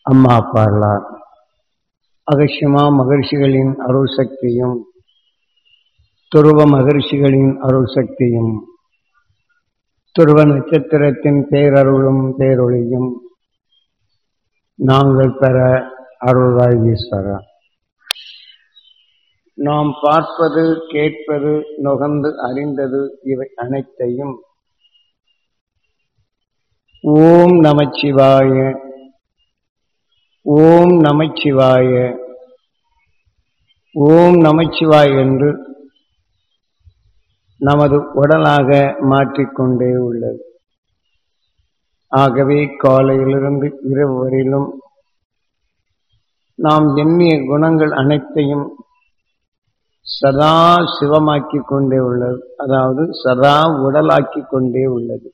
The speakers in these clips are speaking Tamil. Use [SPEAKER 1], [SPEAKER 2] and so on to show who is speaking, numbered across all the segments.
[SPEAKER 1] அம்மா அப்பார்களால் அகசியமா மகிழ்ச்சிகளின் அருள் சக்தியும் துருவ மகிழ்ச்சிகளின் அருள் சக்தியும் துருவ நட்சத்திரத்தின் பேரருளும் பேரொளியும் நாங்கள் பெற அருள்வாய் ஈஸ்வரா நாம் பார்ப்பது கேட்பது நுகர்ந்து அறிந்தது இவை அனைத்தையும் ஓம் நமச்சிவாய ஓம் நமச்சிவாய ஓம் நமச்சிவாய் என்று நமது உடலாக மாற்றிக்கொண்டே உள்ளது ஆகவே காலையிலிருந்து இரவு வரையிலும் நாம் எண்ணிய குணங்கள் அனைத்தையும் சதா சிவமாக்கிக் கொண்டே உள்ளது அதாவது சதா உடலாக்கிக் கொண்டே உள்ளது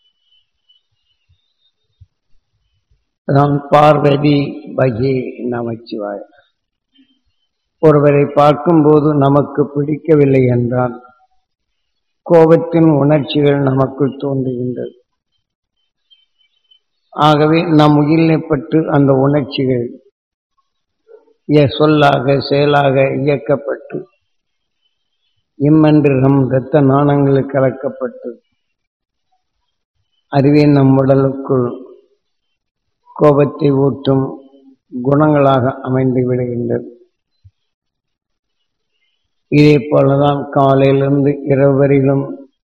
[SPEAKER 1] நாம் பார்வதி பகே நமச்சிவாய் ஒருவரை பார்க்கும்போது நமக்கு பிடிக்கவில்லை என்றால் கோபத்தின் உணர்ச்சிகள் நமக்குள் தோன்றுகின்றது ஆகவே நம் உயிரிழப்பட்டு அந்த உணர்ச்சிகள் சொல்லாக செயலாக இயக்கப்பட்டு இம்மன்று நம் இரத்த நாணங்களில் கலக்கப்பட்டு அதுவே நம் உடலுக்குள் கோபத்தை ஊட்டும் குணங்களாக அமைந்து விடுகின்றது இதே போலதான் காலையிலிருந்து இரவு வரையிலும்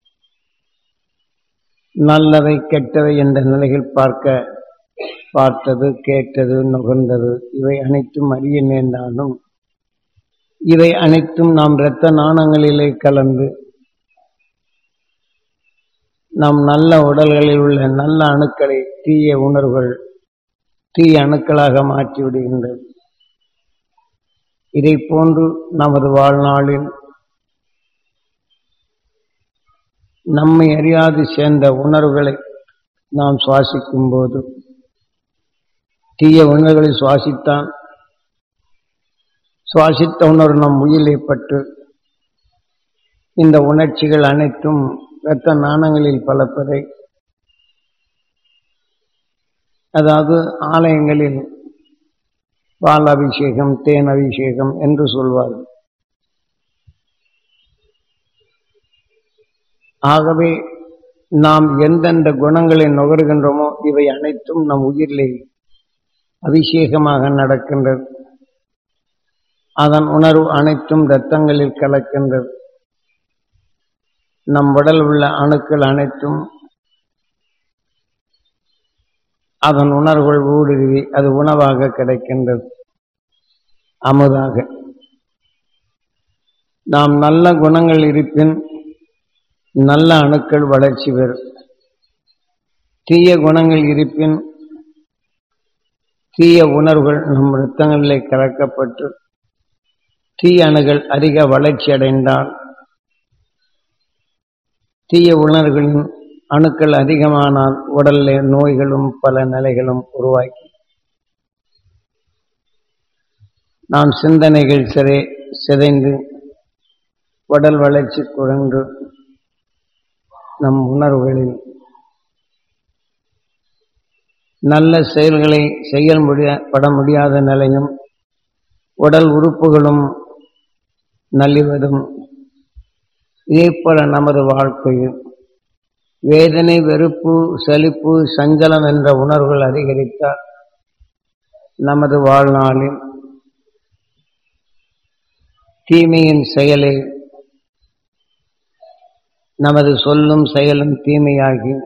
[SPEAKER 1] நல்லதை கெட்டதை என்ற நிலையில் பார்க்க பார்த்தது கேட்டது நுகர்ந்தது இவை அனைத்தும் அறிய நேர்ந்தாலும் இவை அனைத்தும் நாம் இரத்த நாணங்களிலே கலந்து நம் நல்ல உடல்களில் உள்ள நல்ல அணுக்களை தீய உணர்வுகள் தீய அணுக்களாக மாற்றிவிடுகின்றது இதை போன்று நமது வாழ்நாளில் நம்மை அறியாது சேர்ந்த உணர்வுகளை நாம் சுவாசிக்கும் போது தீய உணர்வுகளை சுவாசித்தான் சுவாசித்த உணர்வு நம் உயிரை பட்டு இந்த உணர்ச்சிகள் அனைத்தும் இரத்த நாணங்களில் பலப்பதை அதாவது ஆலயங்களில் பால் அபிஷேகம் தேன் அபிஷேகம் என்று சொல்வார்கள் ஆகவே நாம் எந்தெந்த குணங்களை நுகர்கின்றோமோ இவை அனைத்தும் நம் உயிரிலே அபிஷேகமாக நடக்கின்றது அதன் உணர்வு அனைத்தும் இரத்தங்களில் கலக்கின்றது நம் உடல் உள்ள அணுக்கள் அனைத்தும் அதன் உணர்வுகள் ஊடுருவி அது உணவாக கிடைக்கின்றது அமுதாக நாம் நல்ல குணங்கள் இருப்பின் நல்ல அணுக்கள் வளர்ச்சி பெறும் தீய குணங்கள் இருப்பின் தீய உணர்வுகள் நம் இரத்தங்களிலே கலக்கப்பட்டு தீய அணுகள் அதிக வளர்ச்சி அடைந்தால் தீய உணர்வுகளின் அணுக்கள் அதிகமானால் உடலில் நோய்களும் பல நிலைகளும் உருவாக்கி நாம் சிந்தனைகள் சிறை சிதைந்து உடல் வளர்ச்சி குறைந்து நம் உணர்வுகளில் நல்ல செயல்களை செய்ய முடியப்பட முடியாத நிலையும் உடல் உறுப்புகளும் நலிவதும் இதே போல நமது வாழ்க்கையில் வேதனை வெறுப்பு சலிப்பு சஞ்சலம் என்ற உணர்வுகள் அதிகரித்தால் நமது வாழ்நாளில் தீமையின் செயலை நமது சொல்லும் செயலும் தீமையாகி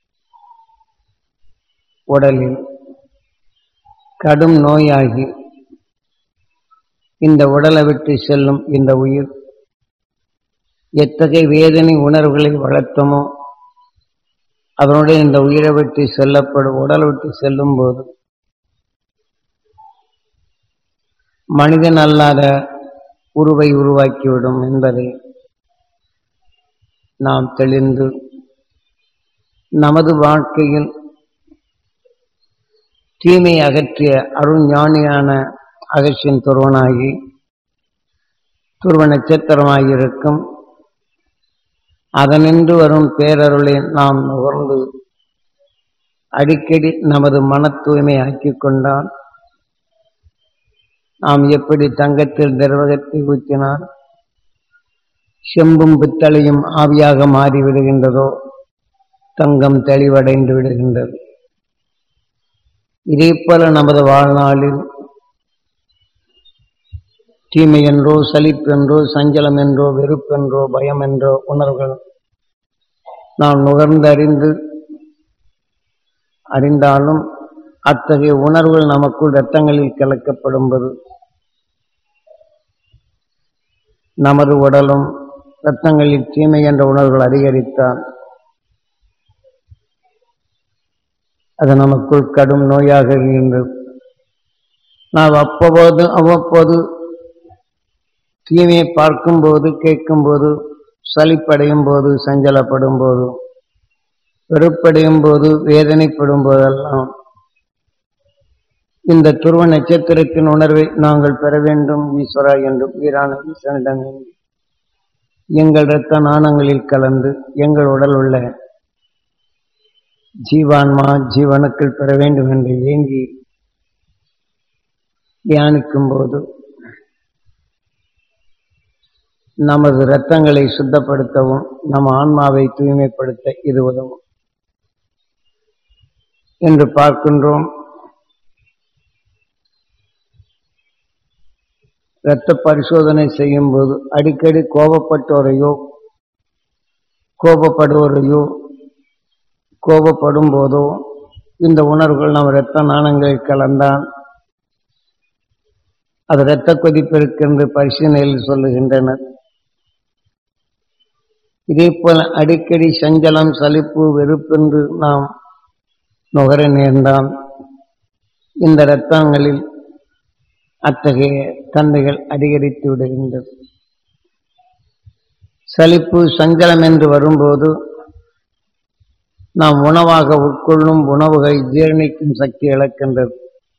[SPEAKER 1] உடலில் கடும் நோயாகி இந்த உடலை விட்டு செல்லும் இந்த உயிர் எத்தகைய வேதனை உணர்வுகளை வளர்த்தமோ அதனுடைய இந்த உயிரை விட்டு செல்லப்படும் உடலை விட்டு செல்லும் போது மனிதன் அல்லாத உருவை உருவாக்கிவிடும் என்பதை நாம் தெளிந்து நமது வாழ்க்கையில் தீமை அகற்றிய அருஞானியான அகசியின் துருவனாகி துருவ நட்சத்திரமாகியிருக்கும் அதனின்று வரும் பேரருளை நாம் நுகர்ந்து அடிக்கடி நமது மன தூய்மை ஆக்கிக் கொண்டால் நாம் எப்படி தங்கத்தில் திரவகத்தை ஊற்றினால் செம்பும் பித்தளையும் ஆவியாக மாறிவிடுகின்றதோ தங்கம் தெளிவடைந்து விடுகின்றது இதே போல நமது வாழ்நாளில் தீமை என்றோ சலிப்பென்றோ சஞ்சலம் என்றோ வெறுப்பென்றோ பயம் என்றோ உணர்வுகள் நாம் நுகர்ந்து அறிந்து அறிந்தாலும் அத்தகைய உணர்வுகள் நமக்குள் இரத்தங்களில் கலக்கப்படும்போது நமது உடலும் இரத்தங்களில் தீமை என்ற உணர்வுகள் அதிகரித்தால் அது நமக்குள் கடும் நோயாக இருக்கின்றது நாம் அப்போது அவ்வப்போது தீமையை பார்க்கும்போது கேட்கும்போது சலிப்படையும் போது சஞ்சலப்படும் போது வெறுப்படையும் போது வேதனைப்படும் போதெல்லாம் இந்த துருவ நட்சத்திரத்தின் உணர்வை நாங்கள் பெற வேண்டும் ஈஸ்வரா என்றும் வீரான ஈஸ்வரனிடம் எங்கள் இரத்த நாணங்களில் கலந்து எங்கள் உடல் உள்ள ஜீவான்மா ஜீவனுக்கள் பெற வேண்டும் என்று ஏங்கி தியானிக்கும் போது நமது இரத்தங்களை சுத்தப்படுத்தவும் நம் ஆன்மாவை தூய்மைப்படுத்த இது உதவும் என்று பார்க்கின்றோம் இரத்த பரிசோதனை செய்யும் போது அடிக்கடி கோபப்பட்டோரையோ கோபப்படுவோரையோ கோபப்படும் போதோ இந்த உணர்வுகள் நம் இரத்த நாணங்களில் கலந்தான் அது இரத்த கொதிப்பிற்கு பரிசீலனையில் சொல்லுகின்றனர் இதே போல அடிக்கடி சஞ்சலம் சலிப்பு வெறுப்பென்று நாம் நுகர நேர்ந்தால் இந்த இரத்தங்களில் அத்தகைய தன்மைகள் அதிகரித்து விடுகின்றது சலிப்பு சஞ்சலம் என்று வரும்போது நாம் உணவாக உட்கொள்ளும் உணவுகளை ஜீரணிக்கும் சக்தி இழக்கின்றது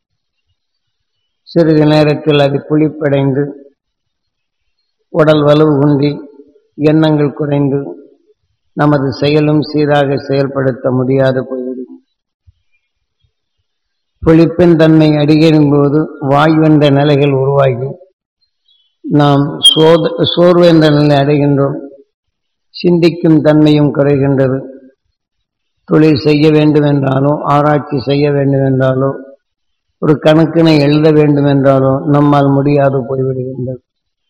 [SPEAKER 1] சிறிது நேரத்தில் அது புளிப்படைந்து உடல் வலுவு குன்றி எண்ணங்கள் குறைந்து நமது செயலும் சீராக செயல்படுத்த முடியாது போய்விடும் புளிப்பின் தன்மை அடிகரும் போது வாயு என்ற நிலைகள் உருவாகி நாம் சோத சோர்வு என்ற நிலை அடைகின்றோம் சிந்திக்கும் தன்மையும் குறைகின்றது தொழில் செய்ய வேண்டும் என்றாலோ ஆராய்ச்சி செய்ய வேண்டும் என்றாலோ ஒரு கணக்கினை எழுத வேண்டும் என்றாலோ நம்மால் முடியாது போய்விடுகின்றது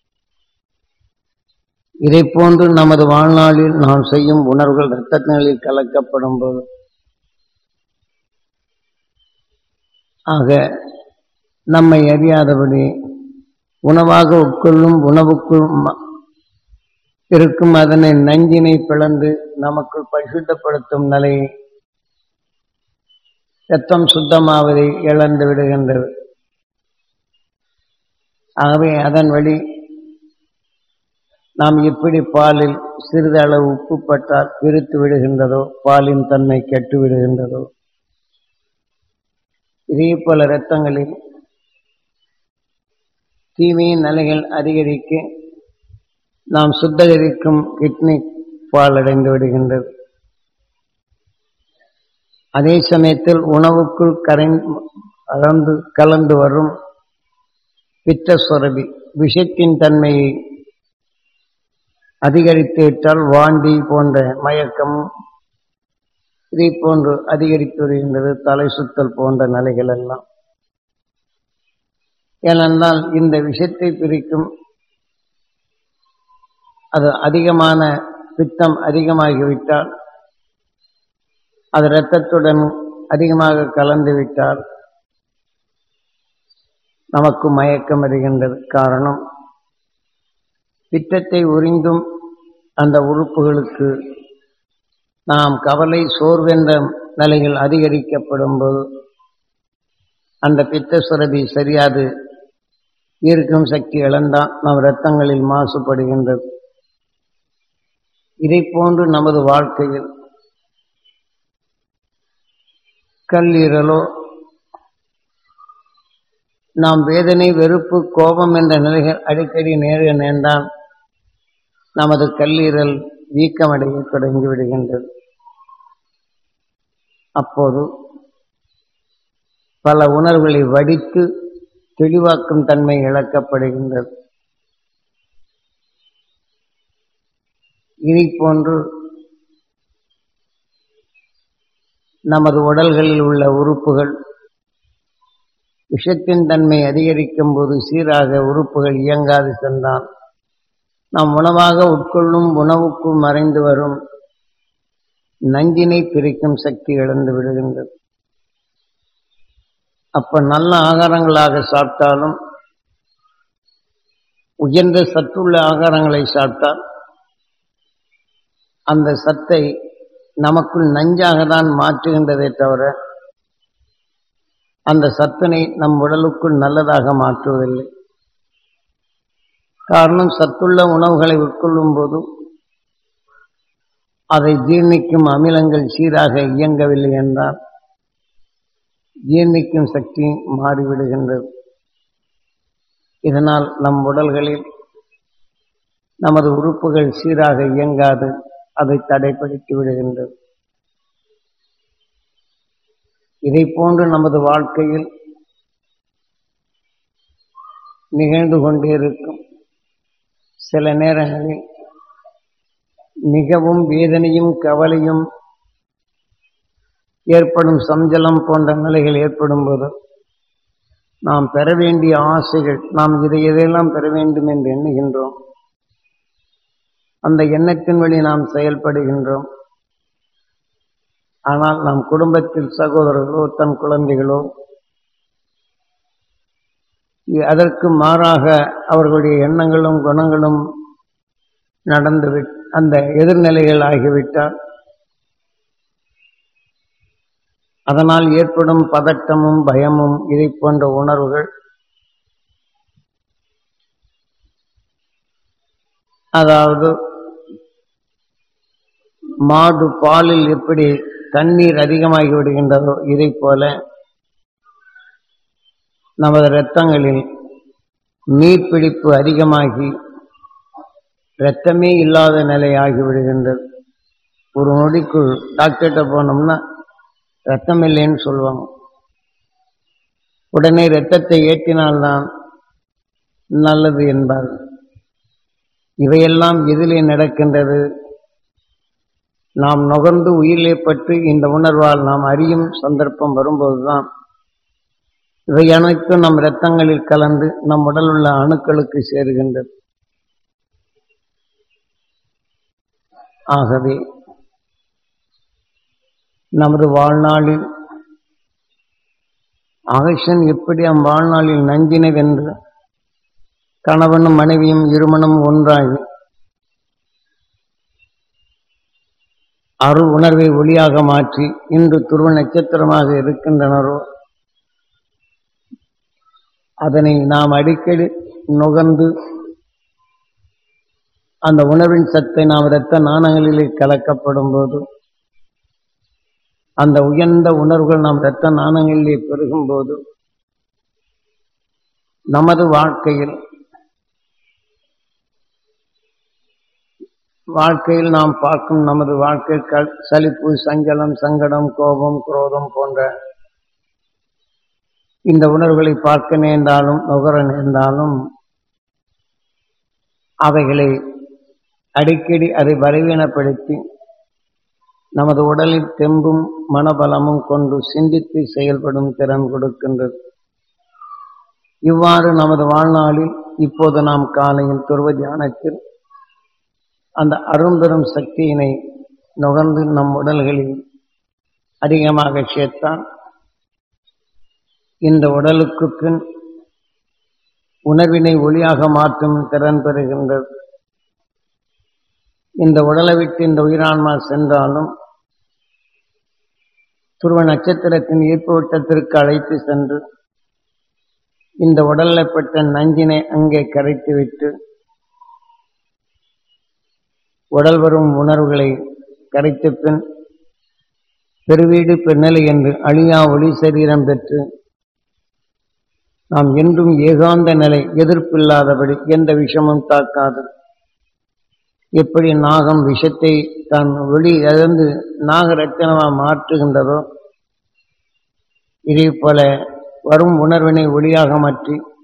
[SPEAKER 1] இதை போன்று நமது வாழ்நாளில் நாம் செய்யும் உணர்வுகள் இரத்தங்களில் கலக்கப்படும் போது ஆக நம்மை அறியாதபடி உணவாக உட்கொள்ளும் உணவுக்குள் இருக்கும் அதனை நஞ்சினை பிளந்து நமக்குள் பரிசுத்தப்படுத்தும் நிலையை ரத்தம் சுத்தமாவதை இழந்து விடுகின்றது ஆகவே அதன் வழி நாம் எப்படி பாலில் சிறிது அளவு உப்பு பட்டால் பிரித்து விடுகின்றதோ பாலின் தன்மை கெட்டு விடுகின்றதோ இதே போல இரத்தங்களில் தீமையின் நிலைகள் அதிகரிக்க நாம் சுத்தகரிக்கும் கிட்னி பால் அடைந்து விடுகின்றது அதே சமயத்தில் உணவுக்குள் கரைந்து கலந்து கலந்து வரும் பித்த சுரபி விஷத்தின் தன்மையை அதிகரித்து விட்டால் வாந்தி போன்ற மயக்கம் இதை போன்று அதிகரித்து வருகின்றது தலை சுத்தல் போன்ற நிலைகள் எல்லாம் ஏனென்றால் இந்த விஷத்தை பிரிக்கும் அது அதிகமான பித்தம் அதிகமாகிவிட்டால் அது இரத்தத்துடன் அதிகமாக கலந்து விட்டால் நமக்கு மயக்கம் வருகின்றது காரணம் பித்தத்தை உறிந்தும் அந்த உறுப்புகளுக்கு நாம் கவலை சோர்வென்ற நிலைகள் அதிகரிக்கப்படும் போது அந்த பித்த சுரபி சரியாது ஈர்க்கும் சக்தி இழந்தால் நம் இரத்தங்களில் மாசுபடுகின்றது இதை போன்று நமது வாழ்க்கையில் கல்லீரலோ நாம் வேதனை வெறுப்பு கோபம் என்ற நிலைகள் அடிக்கடி நேர நேர்ந்தால் நமது கல்லீரல் வீக்கமடைய தொடங்கி விடுகின்றது அப்போது பல உணர்வுகளை வடித்து தெளிவாக்கும் தன்மை இழக்கப்படுகின்றது இதை போன்று நமது உடல்களில் உள்ள உறுப்புகள் விஷத்தின் தன்மை அதிகரிக்கும் போது சீராக உறுப்புகள் இயங்காது சென்றால் நாம் உணவாக உட்கொள்ளும் உணவுக்குள் மறைந்து வரும் நஞ்சினை பிரிக்கும் சக்தி இழந்து விடுகின்றது அப்ப நல்ல ஆகாரங்களாக சாப்பிட்டாலும் உயர்ந்த சத்துள்ள ஆகாரங்களை சாப்பிட்டால் அந்த சத்தை நமக்குள் நஞ்சாக தான் மாற்றுகின்றதே தவிர அந்த சத்தினை நம் உடலுக்குள் நல்லதாக மாற்றுவதில்லை காரணம் சத்துள்ள உணவுகளை உட்கொள்ளும் போது அதை ஜீர்ணிக்கும் அமிலங்கள் சீராக இயங்கவில்லை என்றால் ஜீர்ணிக்கும் சக்தி மாறிவிடுகின்றது இதனால் நம் உடல்களில் நமது உறுப்புகள் சீராக இயங்காது அதை தடைப்படுத்தி விடுகின்றது இதை போன்று நமது வாழ்க்கையில் நிகழ்ந்து கொண்டே இருக்கும் சில நேரங்களில் மிகவும் வேதனையும் கவலையும் ஏற்படும் சஞ்சலம் போன்ற நிலைகள் ஏற்படும் போது நாம் பெற வேண்டிய ஆசைகள் நாம் இதை எதையெல்லாம் பெற வேண்டும் என்று எண்ணுகின்றோம் அந்த எண்ணத்தின் வழி நாம் செயல்படுகின்றோம் ஆனால் நம் குடும்பத்தில் சகோதரர்களோ தன் குழந்தைகளோ அதற்கு மாறாக அவர்களுடைய எண்ணங்களும் குணங்களும் நடந்து அந்த எதிர்நிலைகள் ஆகிவிட்டால் அதனால் ஏற்படும் பதட்டமும் பயமும் இதை போன்ற உணர்வுகள் அதாவது மாடு பாலில் எப்படி தண்ணீர் அதிகமாகி விடுகின்றதோ இதை போல நமது இரத்தங்களில் நீர்பிடிப்பு அதிகமாகி இரத்தமே இல்லாத நிலை ஆகிவிடுகின்றது ஒரு நொடிக்குள் டாக்டர்கிட்ட போனோம்னா ரத்தம் இல்லைன்னு சொல்லுவாங்க உடனே இரத்தத்தை ஏற்றினால்தான் நல்லது என்பார்கள் இவையெல்லாம் எதிலே நடக்கின்றது நாம் நுகர்ந்து உயிரிலே பற்றி இந்த உணர்வால் நாம் அறியும் சந்தர்ப்பம் வரும்போதுதான் இவை அனைத்தும் நம் இரத்தங்களில் கலந்து நம் உடல் உள்ள அணுக்களுக்கு சேருகின்றது ஆகவே நமது வாழ்நாளில் அகசன் எப்படி அம் வாழ்நாளில் நஞ்சினை வென்று கணவனும் மனைவியும் இருமனும் ஒன்றாகி அரு உணர்வை ஒளியாக மாற்றி இன்று துருவ நட்சத்திரமாக இருக்கின்றனரோ அதனை நாம் அடிக்கடி நுகர்ந்து அந்த உணர்வின் சத்தை நாம் இரத்த நாணங்களிலே கலக்கப்படும் போது அந்த உயர்ந்த உணர்வுகள் நாம் இரத்த நாணங்களிலே பெருகும் போது நமது வாழ்க்கையில் வாழ்க்கையில் நாம் பார்க்கும் நமது வாழ்க்கை சலிப்பு சஞ்சலம் சங்கடம் கோபம் குரோதம் போன்ற இந்த உணர்வுகளை பார்க்க நேர்ந்தாலும் நுகர நேர்ந்தாலும் அவைகளை அடிக்கடி அதை பலவீனப்படுத்தி நமது உடலில் தெம்பும் மனபலமும் கொண்டு சிந்தித்து செயல்படும் திறன் கொடுக்கின்றது இவ்வாறு நமது வாழ்நாளில் இப்போது நாம் காலையில் துருவ தியானத்தில் அந்த அரும்பெரும் சக்தியினை நுகர்ந்து நம் உடல்களில் அதிகமாக சேர்த்தான் இந்த உடலுக்கு பின் உணர்வினை ஒளியாக மாற்றும் திறன் பெறுகின்றது இந்த உடலை விட்டு இந்த உயிரான்மா சென்றாலும் துருவ நட்சத்திரத்தின் ஈர்ப்பு வட்டத்திற்கு அழைத்து சென்று இந்த உடலில் பெற்ற நஞ்சினை அங்கே கரைத்துவிட்டு உடல் வரும் உணர்வுகளை கரைத்த பின் பெருவீடு பெருநிலை என்று அழியா ஒளி சரீரம் பெற்று நாம் என்றும் ஏகாந்த நிலை எதிர்ப்பில்லாதபடி எந்த விஷமும் தாக்காது எப்படி நாகம் விஷத்தை தான் வெளி இழந்து நாகரத்தினமாக மாற்றுகின்றதோ இதே போல வரும் உணர்வினை ஒளியாக மாற்றி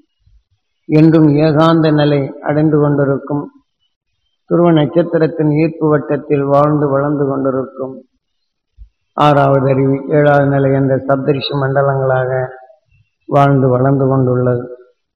[SPEAKER 1] என்றும் ஏகாந்த நிலை அடைந்து கொண்டிருக்கும் துருவ நட்சத்திரத்தின் ஈர்ப்பு வட்டத்தில் வாழ்ந்து வளர்ந்து கொண்டிருக்கும் ஆறாவது அறிவு ஏழாவது நிலை என்ற சப்தரிஷி மண்டலங்களாக வாழ்ந்து வளர்ந்து கொண்டுள்ளது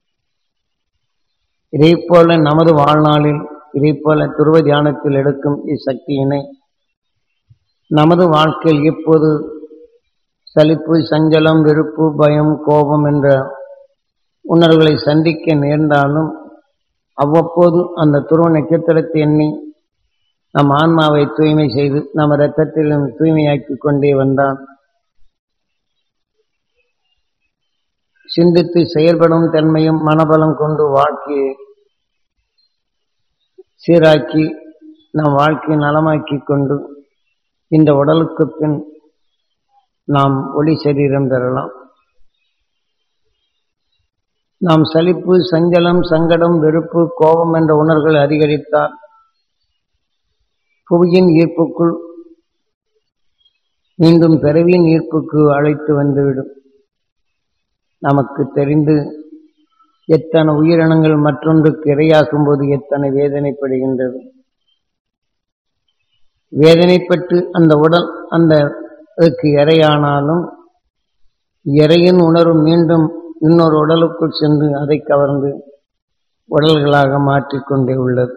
[SPEAKER 1] இதே போல நமது வாழ்நாளில் இதே போல துருவ தியானத்தில் எடுக்கும் இச்சக்தியினை நமது வாழ்க்கையில் எப்போது சலிப்பு சஞ்சலம் வெறுப்பு பயம் கோபம் என்ற உணர்வுகளை சந்திக்க நேர்ந்தாலும் அவ்வப்போது அந்த துருவ நட்சத்திரத்தை எண்ணி நம் ஆன்மாவை தூய்மை செய்து நம் இரத்தத்திலும் தூய்மையாக்கி கொண்டே வந்தான் சிந்தித்து செயல்படும் தன்மையும் மனபலம் கொண்டு வாழ்க்கையை சீராக்கி நம் வாழ்க்கையை நலமாக்கி கொண்டு இந்த உடலுக்கு பின் நாம் ஒளி சரீரம் பெறலாம் நாம் சலிப்பு சஞ்சலம் சங்கடம் வெறுப்பு கோபம் என்ற உணர்வுகள் அதிகரித்தால் புவியின் ஈர்ப்புக்குள் மீண்டும் பிறவியின் ஈர்ப்புக்கு அழைத்து வந்துவிடும் நமக்கு தெரிந்து எத்தனை உயிரினங்கள் மற்றொன்றுக்கு இரையாகும் போது எத்தனை வேதனைப்படுகின்றது வேதனைப்பட்டு அந்த உடல் அந்த அதுக்கு இரையானாலும் இறையின் உணர்வு மீண்டும் இன்னொரு உடலுக்குள் சென்று அதை கவர்ந்து உடல்களாக மாற்றிக்கொண்டே உள்ளது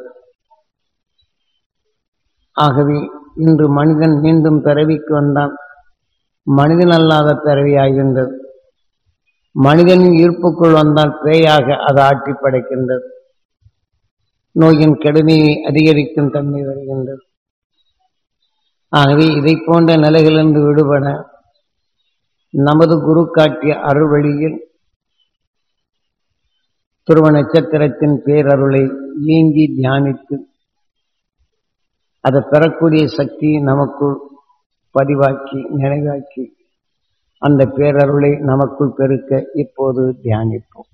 [SPEAKER 1] ஆகவே இன்று மனிதன் மீண்டும் பிறவிக்கு வந்தான் மனிதன் அல்லாத பிறவியாகின்றது மனிதனின் ஈர்ப்புக்குள் வந்தால் பேயாக அது ஆட்டி படைக்கின்றது நோயின் கடுமையை அதிகரிக்கும் தன்மை வருகின்றது ஆகவே இதை போன்ற நிலைகளிலிருந்து விடுபட நமது குரு காட்டிய அருள் வழியில் துருவ நட்சத்திரத்தின் பேரருளை ஏங்கி தியானித்து அதை பெறக்கூடிய சக்தியை நமக்குள் பதிவாக்கி நினைவாக்கி அந்த பேரருளை நமக்குள் பெருக்க இப்போது தியானிப்போம்